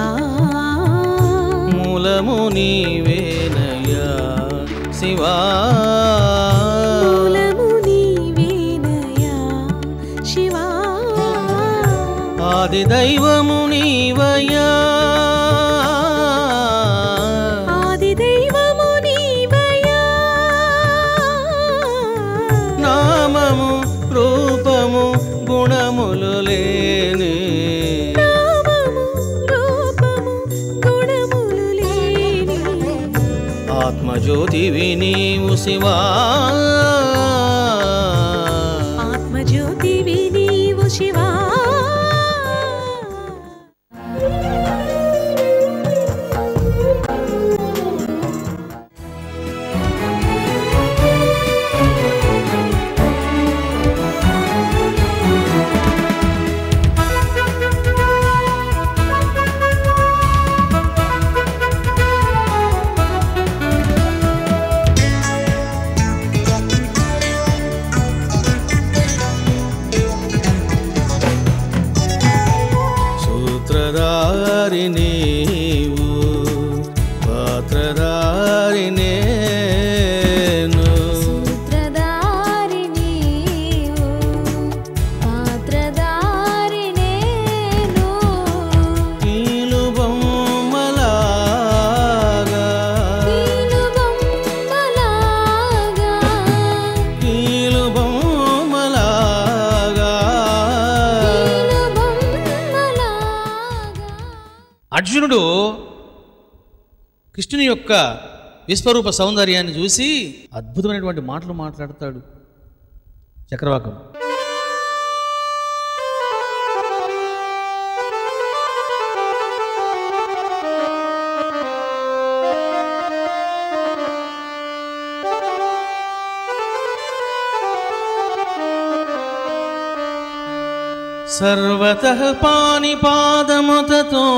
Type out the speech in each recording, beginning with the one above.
మూలము నీవేనయ్యా శివా మూలము నీవేనయా శివా ఆది దైవము నీవయ్యా ఆది దైవము నీవయా నామము రూపము గుణములు లేని నామము రూపము గుణములు లేని ఆత్మజ్యోతివి నీవు శివా ఆత్మజ్యోతివి నీవు శివా సూత్రధారి నీవు పాత్రధారి నేను సూత్రధారి నీవు పాత్రధారి నేను కీలు బొమ్మలాగా కీలు బొమ్మలాగా కీలు బొమ్మలాగా కీలు బొమ్మలాగా అర్జునుడు కృష్ణుని యొక్క విశ్వరూప సౌందర్యాన్ని చూసి అద్భుతమైనటువంటి మాటలు మాట్లాడతాడు చక్రవాకం సర్వతః పానిపాదముతతో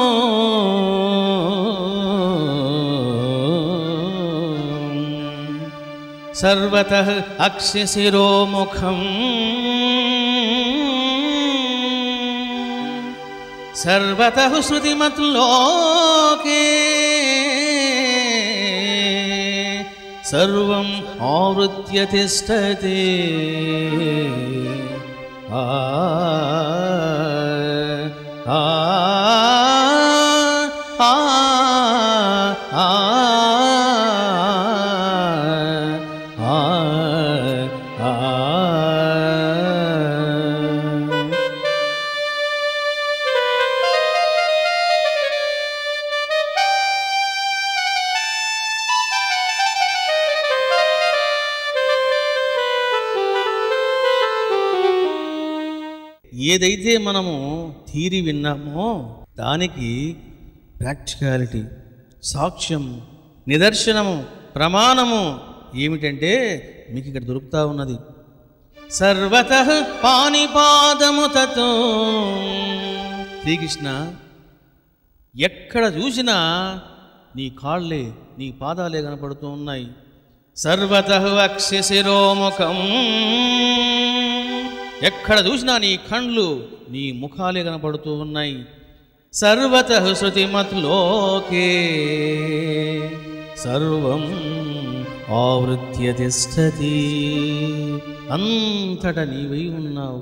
సర్వతః అక్షశిరోముఖం సర్వతః శృతిమత్లోకే సర్వం ఆవృత్య తిష్టతే ఆ ఆ ఆ ఆ ఆ ఏదైతే మనము థీరీ విన్నామో దానికి ప్రాక్టికాలిటీ సాక్ష్యం నిదర్శనము ప్రమాణము ఏమిటంటే మీకు ఇక్కడ దొరుకుతా ఉన్నది సర్వత పానిపాదము తతో శ్రీకృష్ణ ఎక్కడ చూసినా నీ కాళ్ళే నీ పాదాలే కనపడుతూ ఉన్నాయి సర్వత అక్షశిరోముఖం ఎక్కడ చూసినా నీ కండ్లు నీ ముఖాలే కనపడుతూ ఉన్నాయి సర్వత శృతిమత్లోకే సర్వం ఆవృత్య తిష్టతి అంతట నీవై ఉన్నావు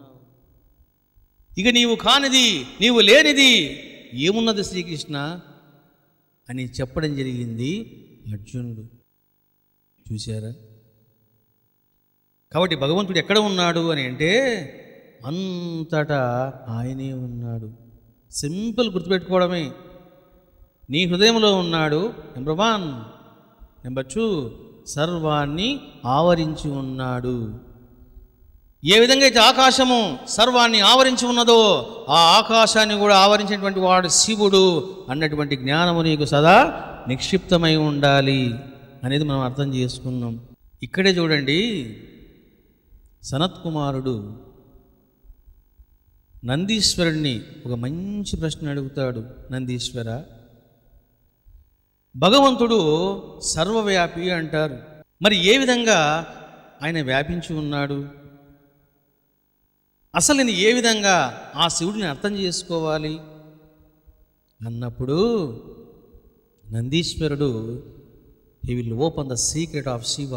ఇక నీవు కానిది నీవు లేనిది ఏమున్నది శ్రీకృష్ణ అని చెప్పడం జరిగింది అర్జునుడు చూశారా కాబట్టి భగవంతుడు ఎక్కడ ఉన్నాడు అని అంటే అంతటా ఆయనే ఉన్నాడు సింపుల్ గుర్తుపెట్టుకోవడమే నీ హృదయంలో ఉన్నాడు నెంబర్ వన్ నెంబర్ టూ సర్వాన్ని ఆవరించి ఉన్నాడు ఏ విధంగా అయితే ఆకాశము సర్వాన్ని ఆవరించి ఉన్నదో ఆ ఆకాశాన్ని కూడా ఆవరించినటువంటి వాడు శివుడు అన్నటువంటి జ్ఞానము నీకు సదా నిక్షిప్తమై ఉండాలి అనేది మనం అర్థం చేసుకున్నాం ఇక్కడే చూడండి సనత్కుమారుడు నందీశ్వరుణ్ణి ఒక మంచి ప్రశ్న అడుగుతాడు నందీశ్వర భగవంతుడు సర్వవ్యాపి అంటారు మరి ఏ విధంగా ఆయన వ్యాపించి ఉన్నాడు అసలు నేను ఏ విధంగా ఆ శివుడిని అర్థం చేసుకోవాలి అన్నప్పుడు నందీశ్వరుడు he will open the secret of Shiva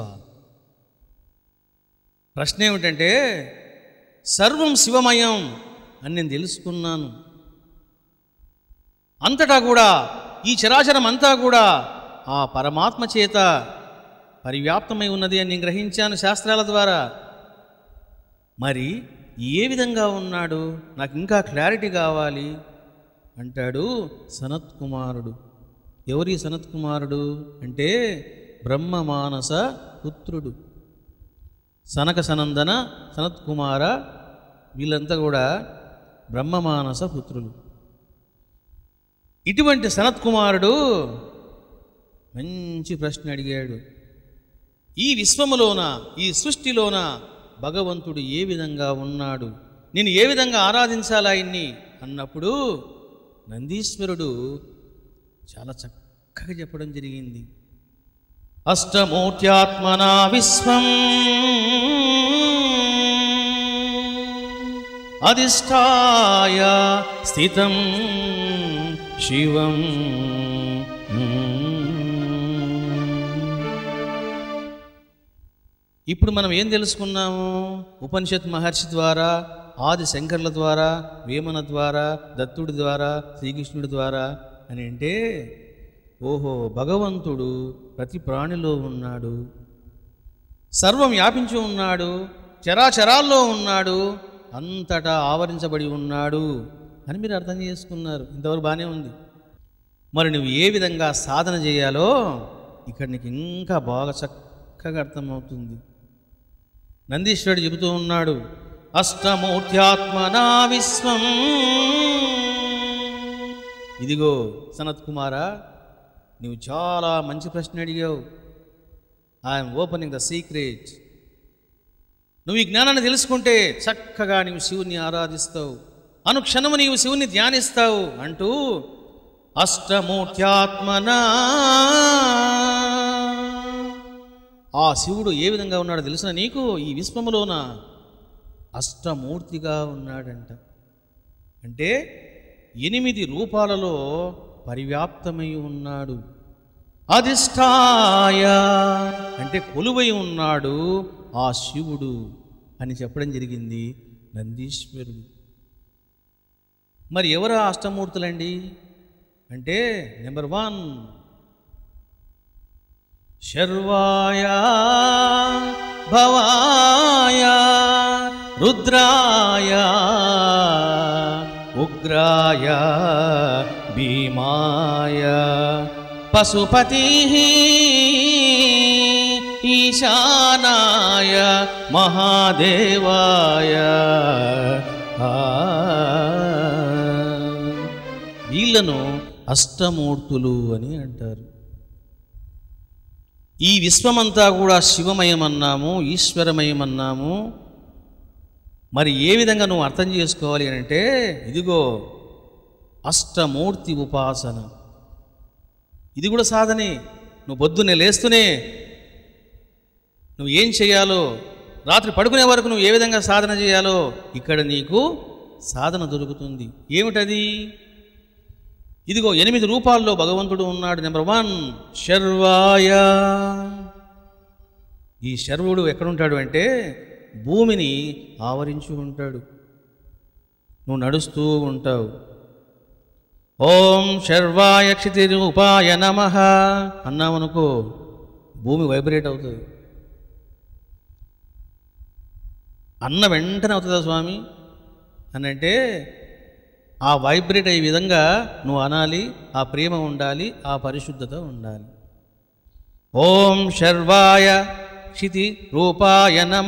ప్రశ్న ఏమిటంటే సర్వం శివమయం అని నేను తెలుసుకున్నాను అంతటా కూడా ఈ చరాచరం అంతా కూడా ఆ పరమాత్మ చేత పరివ్యాప్తమై ఉన్నది అని నేను గ్రహించాను శాస్త్రాల ద్వారా మరి ఏ విధంగా ఉన్నాడు నాకు ఇంకా క్లారిటీ కావాలి అంటాడు సనత్ కుమారుడు ఎవరి సనత్ కుమారుడు అంటే బ్రహ్మ మానస పుత్రుడు సనక సనందన సనత్ కుమార వీళ్ళంతా కూడా బ్రహ్మమానస పుత్రులు ఇటువంటి సనత్ కుమారుడు మంచి ప్రశ్న అడిగాడు ఈ విశ్వములోన ఈ సృష్టిలోన భగవంతుడు ఏ విధంగా ఉన్నాడు నేను ఏ విధంగా ఆరాధించాలా ఆయన్ని అన్నప్పుడు నందీశ్వరుడు చాలా చక్కగా చెప్పడం జరిగింది అష్టమూర్త్యాత్మనా విశ్వం అధిష్టాయ స్థితం శివం ఇప్పుడు మనం ఏం తెలుసుకున్నాము ఉపనిషత్ మహర్షి ద్వారా ఆది శంకర్ల ద్వారా వేమన ద్వారా దత్తుడి ద్వారా శ్రీకృష్ణుడి ద్వారా అని అంటే ఓహో భగవంతుడు ప్రతి ప్రాణిలో ఉన్నాడు సర్వం వ్యాపించి ఉన్నాడు చరాచరాల్లో ఉన్నాడు అంతటా ఆవరించబడి ఉన్నాడు అని మీరు అర్థం చేసుకున్నారు ఇంతవరకు బాగానే ఉంది మరి నువ్వు ఏ విధంగా సాధన చేయాలో ఇక్కడ నీకు ఇంకా బాగా చక్కగా అర్థమవుతుంది నందీశ్వరుడు చెబుతూ ఉన్నాడు అష్టమూర్త్యాత్మనా విశ్వం ఇదిగో సనత్ కుమారా నువ్వు చాలా మంచి ప్రశ్న అడిగావు ఐఎమ్ ఓపెనింగ్ ద సీక్రెట్ నువ్వు ఈ జ్ఞానాన్ని తెలుసుకుంటే చక్కగా నీవు శివుని ఆరాధిస్తావు అనుక్షణము నీవు శివుని ధ్యానిస్తావు అంటూ అష్టమూర్త్యాత్మనా ఆ శివుడు ఏ విధంగా ఉన్నాడో తెలిసిన నీకు ఈ విశ్వములోన అష్టమూర్తిగా ఉన్నాడంట అంటే ఎనిమిది రూపాలలో పరివ్యాప్తమై ఉన్నాడు అధిష్టాయ అంటే కొలువై ఉన్నాడు ఆ శివుడు అని చెప్పడం జరిగింది నందీశ్వరుడు మరి ఎవరు ఆ అష్టమూర్తులండి అంటే నెంబర్ వన్ శర్వాయ భవాయ రుద్రాయ ఉగ్రాయ భీమాయ పశుపతి ఈశానాయ మహాదేవాయ ఆ. వీళ్ళను అష్టమూర్తులు అని అంటారు ఈ విశ్వమంతా కూడా శివమయమన్నాము ఈశ్వరమయమన్నాము మరి ఏ విధంగా నువ్వు అర్థం చేసుకోవాలి అని అంటే ఇదిగో అష్టమూర్తి ఉపాసన ఇది కూడా సాధనే నువ్వు పొద్దున్నే లేస్తూనే నువ్వు ఏం చేయాలో రాత్రి పడుకునే వరకు నువ్వు ఏ విధంగా సాధన చేయాలో ఇక్కడ నీకు సాధన దొరుకుతుంది ఏమిటది ఇదిగో ఎనిమిది రూపాల్లో భగవంతుడు ఉన్నాడు నెంబర్ వన్ శర్వాయ ఈ శర్వుడు ఎక్కడుంటాడు అంటే భూమిని ఆవరించి ఉంటాడు నువ్వు నడుస్తూ ఉంటావు ఓం శర్వాయ క్షితి రూపాయ నమ అన్నామనుకో భూమి వైబ్రేట్ అవుతుంది అన్న వెంటనే అవుతుందా స్వామి అని అంటే ఆ వైబ్రేట్ అయ్యే విధంగా నువ్వు అనాలి ఆ ప్రేమ ఉండాలి ఆ పరిశుద్ధత ఉండాలి ఓం శర్వాయ క్షితి రూపాయ నమ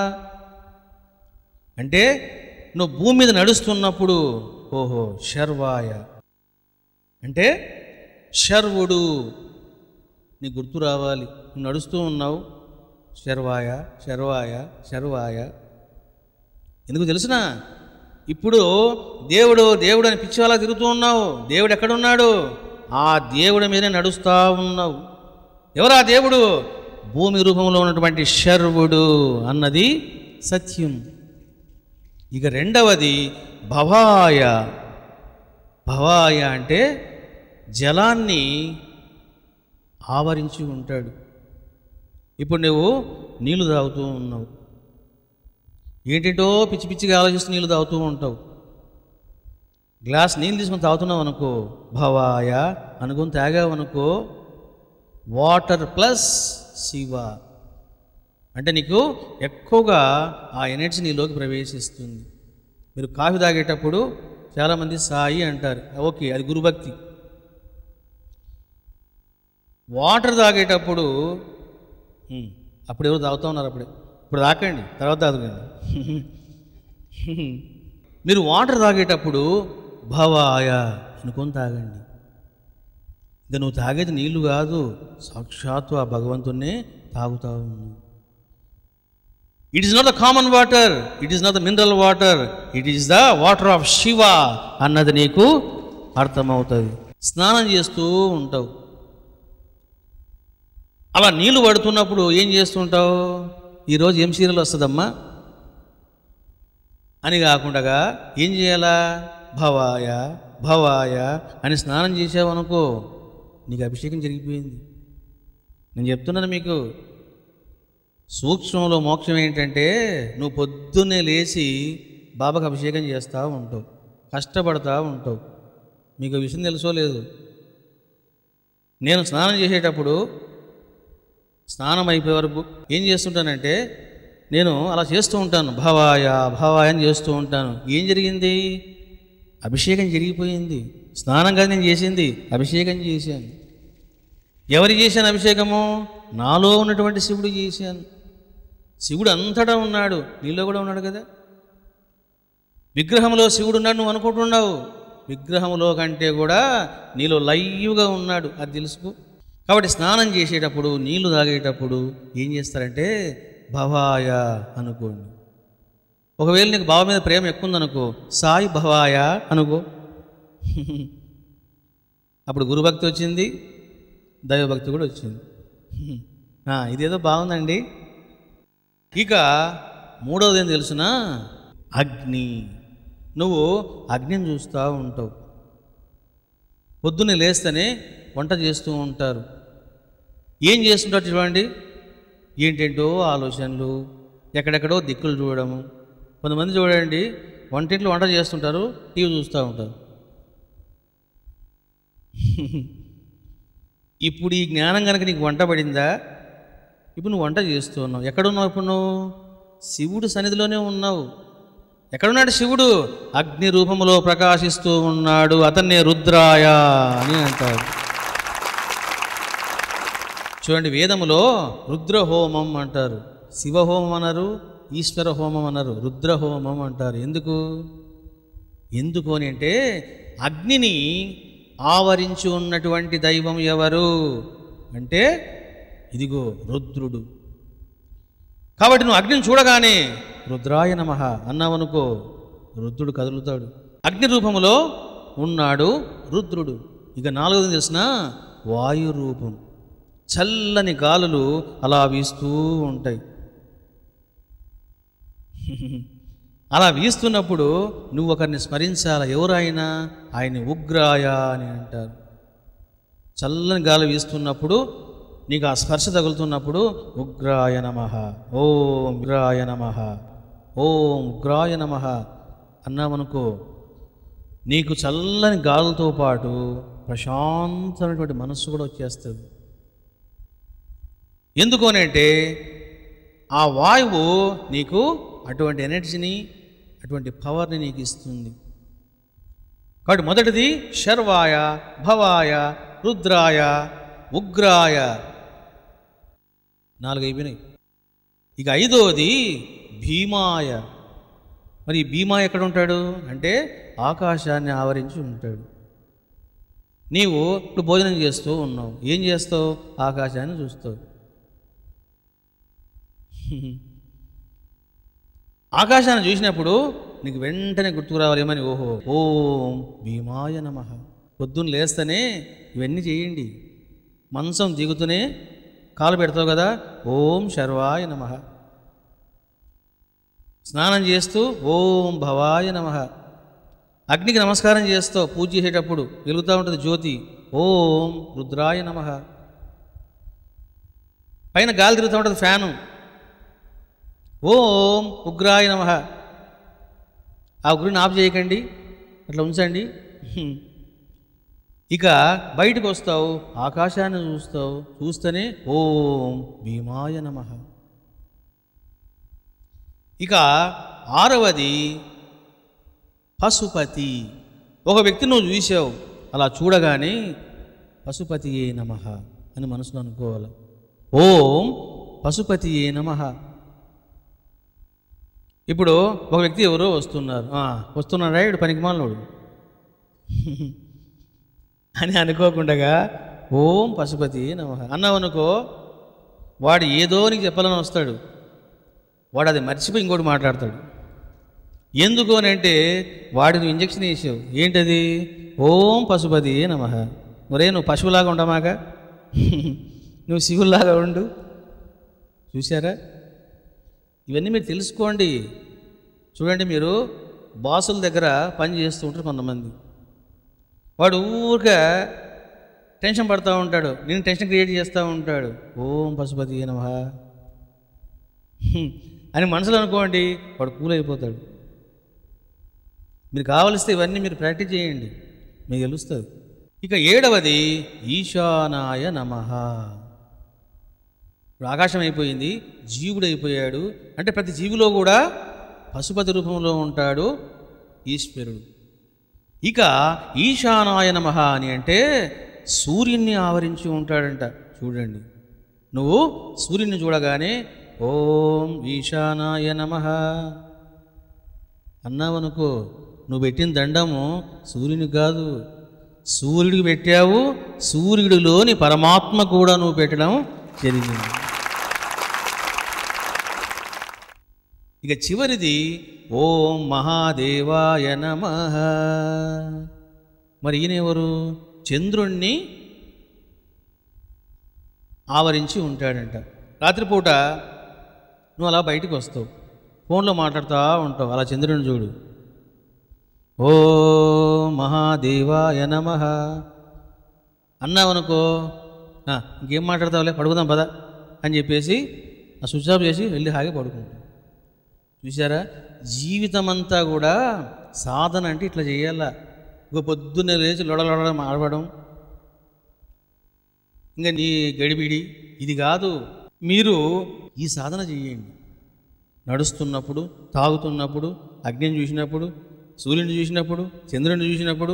అంటే నువ్వు భూమి మీద నడుస్తున్నప్పుడు ఓహో శర్వాయ అంటే శర్వుడు నీ గుర్తు రావాలి నువ్వు నడుస్తూ ఉన్నావు శర్వాయ శర్వాయ శర్వాయ ఎందుకు తెలుసునా ఇప్పుడు దేవుడు దేవుడు అని పిచ్చివాలా తిరుగుతూ ఉన్నావు దేవుడు ఎక్కడున్నాడు ఆ దేవుడి మీదే నడుస్తూ ఉన్నావు ఎవరా దేవుడు భూమి రూపంలో ఉన్నటువంటి శర్వుడు అన్నది సత్యం ఇక రెండవది భవాయ భవాయ అంటే జలాన్ని ఆవరించి ఉంటాడు ఇప్పుడు నువ్వు నీళ్లు తాగుతూ ఉన్నావు ఏంటేంటో పిచ్చి పిచ్చిగా ఆలోచిస్తూ నీళ్లు తాగుతూ ఉంటావు గ్లాస్ నీళ్ళు తీసుకొని తాగుతున్నావు అనుకో భవాయ అనుకుని తాగావు అనుకో వాటర్ ప్లస్ శివ అంటే నీకు ఎక్కువగా ఆ ఎనర్జీ నీలోకి ప్రవేశిస్తుంది మీరు కాఫీ తాగేటప్పుడు చాలామంది సాయి అంటారు ఓకే అది గురుభక్తి వాటర్ తాగేటప్పుడు ఉమ్, అప్పుడు ఎవరు తాగుతూ ఉన్నారు అప్పుడే ఇప్పుడు తాకండి తర్వాత తాగండి మీరు వాటర్ తాగేటప్పుడు భవాయ అనుకొని తాగండి ఇంకా నువ్వు తాగేది నీళ్లు కాదు సాక్షాత్తు ఆ భగవంతున్నే తాగుతావు నువ్వు it is not the common water it is not the mineral water it is the water of Shiva అన్నది నీకు అర్థమవుతుంది స్నానం చేస్తూ ఉంటావు అలా నీళ్లు పడుతున్నప్పుడు ఏం చేస్తుంటావు ఈరోజు ఏం సీరియల్ వస్తుందమ్మా అని కాకుండా ఏం చేయాలా భవాయ భవాయ అని స్నానం చేసావనుకో నీకు అభిషేకం జరిగిపోయింది నేను చెప్తున్నాను మీకు సూక్ష్మంలో మోక్షం ఏంటంటే నువ్వు పొద్దున్నే లేచి బాబాకు అభిషేకం చేస్తూ ఉంటావు కష్టపడతా ఉంటావు మీకు విషయం తెలుసో లేదు నేను స్నానం చేసేటప్పుడు స్నానం అయిపోయే వరకు ఏం చేస్తుంటానంటే నేను అలా చేస్తూ ఉంటాను భవాయ భవాయ అని చేస్తూ ఉంటాను ఏం జరిగింది అభిషేకం జరిగిపోయింది స్నానం కాదు నేను చేసింది అభిషేకం చేశాను ఎవరు చేశాను అభిషేకము నాలో ఉన్నటువంటి శివుడు చేశాను శివుడు అంతటా ఉన్నాడు నీలో కూడా ఉన్నాడు కదా విగ్రహంలో శివుడు ఉన్నాడు నువ్వు అనుకుంటున్నావు విగ్రహంలో కంటే కూడా నీలో లైవ్గా ఉన్నాడు అది తెలుసుకో కాబట్టి స్నానం చేసేటప్పుడు నీళ్లు తాగేటప్పుడు ఏం చేస్తారంటే భవాయ అనుకోండి ఒకవేళ నీకు బావ మీద ప్రేమ ఎక్కువ ఉందనుకో సాయి భవాయ అనుకో అప్పుడు గురుభక్తి వచ్చింది దైవభక్తి కూడా వచ్చింది ఆ, ఇదేదో బాగుందండి ఇక మూడవది ఏం తెలుసిన అగ్ని నువ్వు అగ్నిని చూస్తూ ఉంటావు పొద్దున్నే లేస్తేనే వంట చేస్తూ ఉంటారు ఏం చేస్తుంటారు చూడండి ఏంటేంటో ఆలోచనలు ఎక్కడెక్కడో దిక్కులు చూడడము కొంతమంది చూడండి వంటింట్లో వంట చేస్తుంటారు టీవీ చూస్తూ ఉంటారు ఇప్పుడు ఈ జ్ఞానం కనుక నీకు వంట పడిందా ఇప్పుడు నువ్వు వంట చేస్తూ ఉన్నావు ఎక్కడున్నావు ఇప్పుడు నువ్వు శివుడు సన్నిధిలోనే ఉన్నావు ఎక్కడున్నాడు శివుడు అగ్ని రూపంలో ప్రకాశిస్తూ ఉన్నాడు అతన్నే రుద్రాయ అని అంటారు చూడండి వేదములో రుద్రహోమం అంటారు శివహోమం అన్నారు ఈశ్వర హోమం అన్నారు రుద్రహోమం అంటారు ఎందుకు ఎందుకు అని అంటే అగ్నిని ఆవరించి ఉన్నటువంటి దైవం ఎవరు అంటే ఇదిగో రుద్రుడు కాబట్టి నువ్వు అగ్నిని చూడగానే రుద్రాయ నమ అన్నావనుకో రుద్రుడు కదులుతాడు అగ్ని రూపములో ఉన్నాడు రుద్రుడు ఇక నాలుగోది తెలిసిన వాయు రూపం చల్లని గాలులు అలా వీస్తూ ఉంటాయి అలా వీస్తున్నప్పుడు నువ్వు ఒకరిని స్మరించాలా ఎవరైనా ఆయన్ని ఉగ్రాయ అని అంటారు చల్లని గాలి వీస్తున్నప్పుడు నీకు ఆ స్పర్శ తగులుతున్నప్పుడు ఉగ్రాయ నమ ఓం ఉగ్రాయ నమ ఓం ఉగ్రాయ నమ అన్నామనుకో నీకు చల్లని గాలులతో పాటు ప్రశాంతమైనటువంటి మనస్సు కూడా వచ్చేస్తుంది ఎందుకు అని అంటే ఆ వాయువు నీకు అటువంటి ఎనర్జీని అటువంటి పవర్ని నీకు ఇస్తుంది కాబట్టి మొదటిది శర్వాయ భవాయ రుద్రాయ ఉగ్రాయ నాలుగు అయిపోయినాయి ఇక ఐదోది భీమాయ మరి ఈ భీమా ఎక్కడ ఉంటాడు అంటే ఆకాశాన్ని ఆవరించి ఉంటాడు నీవు ఇప్పుడు భోజనం చేస్తూ ఉన్నావు ఏం చేస్తావు ఆకాశాన్ని చూస్తావు ఆకాశాన్ని చూసినప్పుడు నీకు వెంటనే గుర్తుకు రావాలి ఏమని ఓహో ఓం భీమాయ నమ పొద్దున్న లేస్తేనే ఇవన్నీ చేయండి మంచం దిగుతూనే కాలు పెడతావు కదా ఓం శర్వాయ నమ స్నానం చేస్తూ ఓం భవాయ నమ అగ్నికి నమస్కారం చేస్తావు పూజ చేసేటప్పుడు వెలుగుతూ ఉంటుంది జ్యోతి ఓం రుద్రాయ నమ పైన గాలి తిరుగుతూ ఉంటుంది ఫ్యాను ఓం ఉగ్రాయ నమ ఆ ఉగ్రుని ఆఫ్ చేయకండి అట్లా ఉంచండి హ్మ్. ఇక బయటకు వస్తావు ఆకాశాన్ని చూస్తావు చూస్తేనే ఓం భీమాయ నమ ఇక ఆరవది పశుపతి ఒక వ్యక్తి నువ్వు చూసావు అలా చూడగానే పశుపతి ఏ నమ అని మనసులో అనుకోవాలి ఓం పశుపతి ఏ నమ ఇప్పుడు ఒక వ్యక్తి ఎవరో వస్తున్నారు ఆ, వస్తున్నాడా ఇప్పుడు పనికిమాలినోడు అని అనుకోకుండా ఓం పశుపతి నమ అన్నావు అనుకో వాడు ఏదో నీకు చెప్పాలని వస్తాడు వాడు అది మర్చిపోయి ఇంకోటి మాట్లాడతాడు ఎందుకు అని అంటే వాడికి నువ్వు ఇంజక్షన్ వేసావు ఏంటది ఓం పశుపతి నమ మరే నువ్వు పశువులాగా ఉండమాక నువ్వు శివుల్లాగా ఉండు చూసారా ఇవన్నీ మీరు తెలుసుకోండి చూడండి మీరు బాసుల దగ్గర పని చేస్తూ ఉంటారు కొంతమంది వాడు ఊరికే టెన్షన్ పడుతూ ఉంటాడు నేను టెన్షన్ క్రియేట్ చేస్తూ ఉంటాడు ఓం పశుపతి నమ అని మనసులో అనుకోండి వాడు కూల్ అయిపోతాడు మీరు కావలిస్తే ఇవన్నీ మీరు ప్రాక్టీస్ చేయండి మీకు తెలుస్తుంది ఇక ఏడవది ఈశానాయ నమ ఇప్పుడు ఆకాశం అయిపోయింది జీవుడు అయిపోయాడు అంటే ప్రతి జీవిలో కూడా పశుపతి రూపంలో ఉంటాడు ఈశ్వరుడు ఇక ఈశానాయ నమ అని అంటే సూర్యున్ని ఆవరించి ఉంటాడంట చూడండి నువ్వు సూర్యుని చూడగానే ఓం ఈశానాయ నమ అన్నావనుకో నువ్వు పెట్టిన దండము సూర్యుని కాదు సూర్యుడికి పెట్టావు సూర్యుడిలోని పరమాత్మ కూడా నువ్వు పెట్టడం జరిగింది ఇక చివరిది ఓం మహాదేవాయ నమ మరి ఈయన ఎవరు చంద్రుణ్ణి ఆవరించి ఉంటాడంట రాత్రిపూట నువ్వు అలా బయటకు వస్తావు ఫోన్లో మాట్లాడుతూ ఉంటావు అలా చంద్రుని చూడు ఓ మహాదేవాయ నమ అన్నావనుకో "ఆ, ఇంకేం మాట్లాడతావులే పడుకుందాం పద అని చెప్పేసి ఆ స్విచ్ ఆఫ్ చేసి వెళ్ళి హాయిగా పడుకుంటాం చూసారా జీవితం అంతా కూడా సాధన అంటే ఇట్లా చేయాలా ఒక పొద్దున్నే లేచి లొడలొడ ఆడవడం ఇంకా నీ గడిబిడి ఇది కాదు మీరు ఈ సాధన చేయండి నడుస్తున్నప్పుడు తాగుతున్నప్పుడు అగ్నిని చూసినప్పుడు సూర్యుని చూసినప్పుడు చంద్రుని చూసినప్పుడు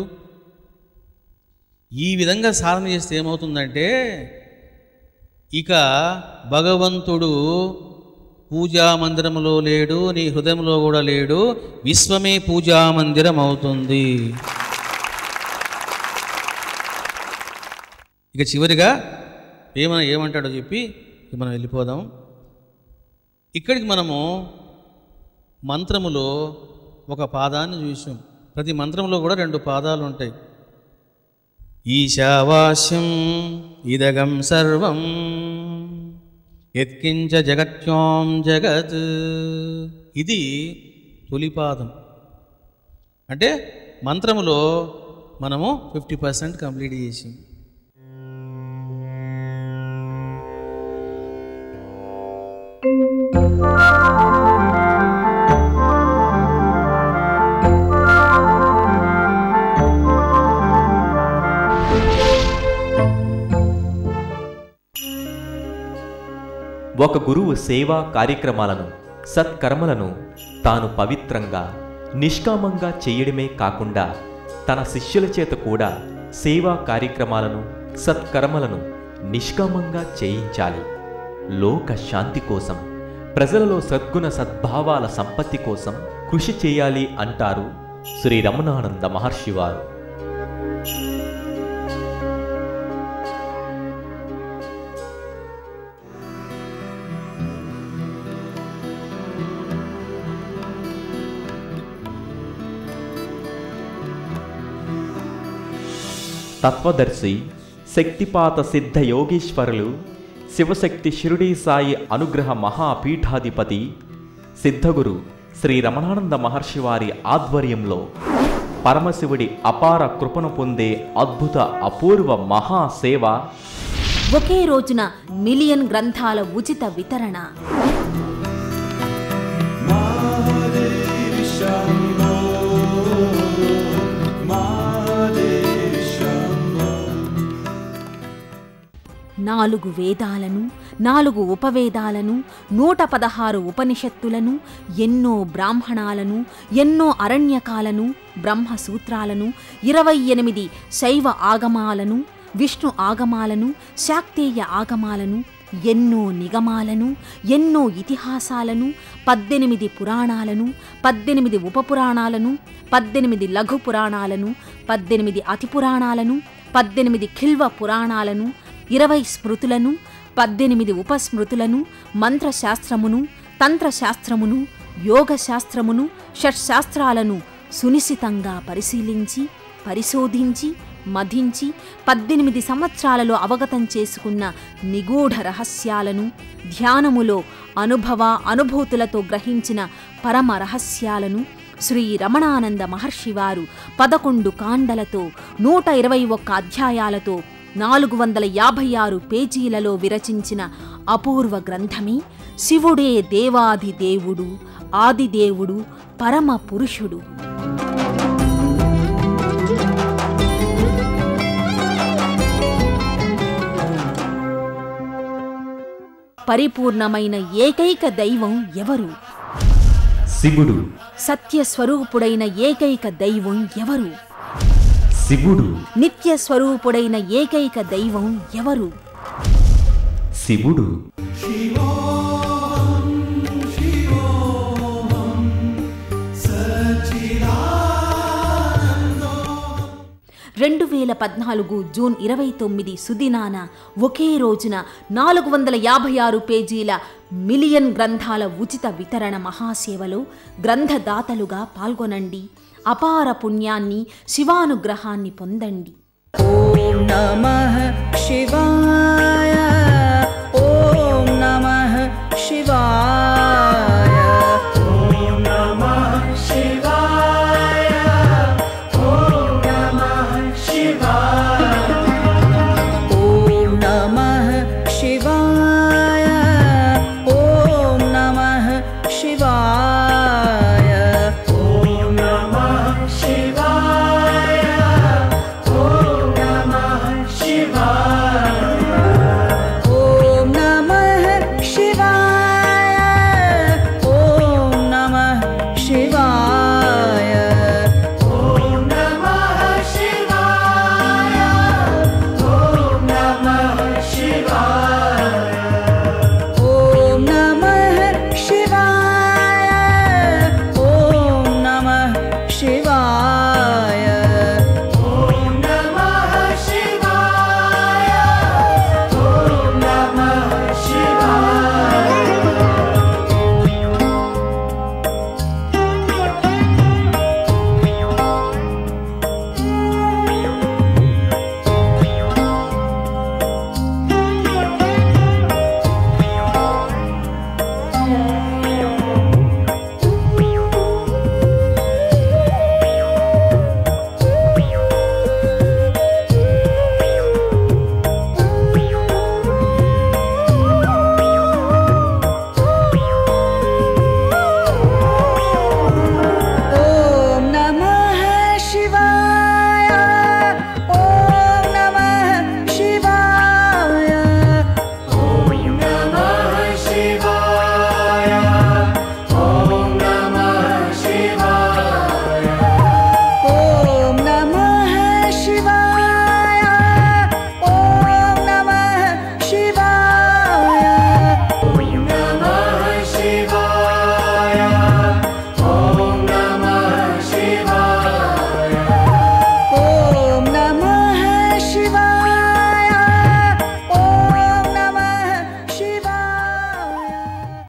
ఈ విధంగా సాధన చేస్తే ఏమవుతుందంటే ఇక భగవంతుడు పూజా మందిరంలో లేడు నీ హృదయంలో కూడా లేడు విశ్వమే పూజా మందిరం అవుతుంది ఇక చివరిగా ఏమన్నా ఏమంటాడో చెప్పి ఇక మనం వెళ్ళిపోదాం ఇక్కడికి మనము మంత్రములో ఒక పాదాన్ని చూసాం ప్రతి మంత్రంలో కూడా రెండు పాదాలు ఉంటాయి ఈశావాస్యం ఇదగం సర్వం యత్కించ జగత్యోం జగత్ ఇది తొలిపాదం అంటే మంత్రములో మనము ఫిఫ్టీ పర్సెంట్ కంప్లీట్ చేసాం ఒక గురువు సేవా కార్యక్రమాలను సత్కర్మలను తాను పవిత్రంగా నిష్కామంగా చేయడమే కాకుండా తన శిష్యుల చేత కూడా సేవా కార్యక్రమాలను సత్కర్మలను నిష్కామంగా చేయించాలి లోక శాంతి కోసం ప్రజలలో సద్గుణ సద్భావాల సంపత్తి కోసం కృషి చేయాలి అంటారు శ్రీ రమణానంద మహర్షి వారు తత్వదర్శి శక్తిపాత సిద్ధ యోగీశ్వరులు శివశక్తి షిరుడీ సాయి అనుగ్రహ మహాపీఠాధిపతి సిద్ధగురు శ్రీ రమణానంద మహర్షి వారి ఆధ్వర్యంలో పరమశివుడి అపార కృపను పొందే అద్భుత అపూర్వ మహాసేవ ఒకే రోజున మిలియన్ గ్రంథాల ఉచిత వితరణ నాలుగు వేదాలను నాలుగు ఉపవేదాలను నూట పదహారు ఉపనిషత్తులను ఎన్నో బ్రాహ్మణాలను ఎన్నో అరణ్యకాలను బ్రహ్మసూత్రాలను ఇరవై ఎనిమిది శైవ ఆగమాలను విష్ణు ఆగమాలను శాక్తేయ ఆగమాలను ఎన్నో నిగమాలను ఎన్నో ఇతిహాసాలను పద్దెనిమిది పురాణాలను పద్దెనిమిది ఉపపురాణాలను పద్దెనిమిది లఘు పురాణాలను పద్దెనిమిది అతి పురాణాలను పద్దెనిమిది ఖిల్వ పురాణాలను ఇరవై స్మృతులను పద్దెనిమిది ఉపస్మృతులను మంత్రశాస్త్రమును తంత్రశాస్త్రమును యోగశాస్త్రమును షట్శాస్త్రాలను సునిశితంగా పరిశీలించి పరిశోధించి మధించి పద్దెనిమిది సంవత్సరాలలో అవగతం చేసుకున్న నిగూఢ రహస్యాలను ధ్యానములో అనుభవ అనుభూతులతో గ్రహించిన పరమ రహస్యాలను శ్రీ రమణానంద మహర్షివారు పదకొండు కాండలతో నూట ఇరవై ఒక్క అధ్యాయాలతో నాలుగు వందల యాభై ఆరు పేజీలలో విరచించిన అపూర్వ గ్రంథమే శివుడే దేవాది దేవుడు ఆదిదేవుడు పరమ పురుషుడు పరిపూర్ణమైన ఏకైక దైవం ఎవరు శివుడు సత్యస్వరూపుడైన ఏకైక దైవం ఎవరు శివుడు నిత్య స్వరూపుడైన ఏకైక దైవం ఎవరు శివుడు రెండు వేల పద్నాలుగు జూన్ ఇరవై తొమ్మిది సుదినాన ఒకే రోజున నాలుగు వందల యాభై ఆరు పేజీల మిలియన్ గ్రంథాల ఉచిత వితరణ మహాసేవలో గ్రంథదాతలుగా పాల్గొనండి అపార పుణ్యాన్ని శివానుగ్రహాన్ని పొందండి ॐ नमः